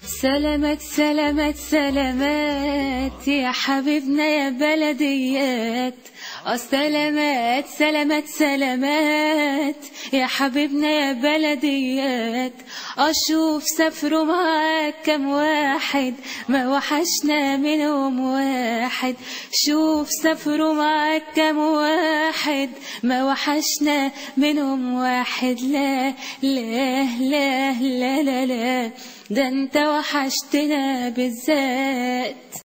سلامات سلامات سلامات يا حبيبنا يا بلديات اه سلامات سلامات سلامات يا حبيبنا يا بلديات اشوف سافروا معاك كم واحد ما وحشنا منهم واحد شوف سافروا معاك كم واحد ما وحشنا منهم واحد لا لا لا لا لا, لا ده انت وحشتنا بالذات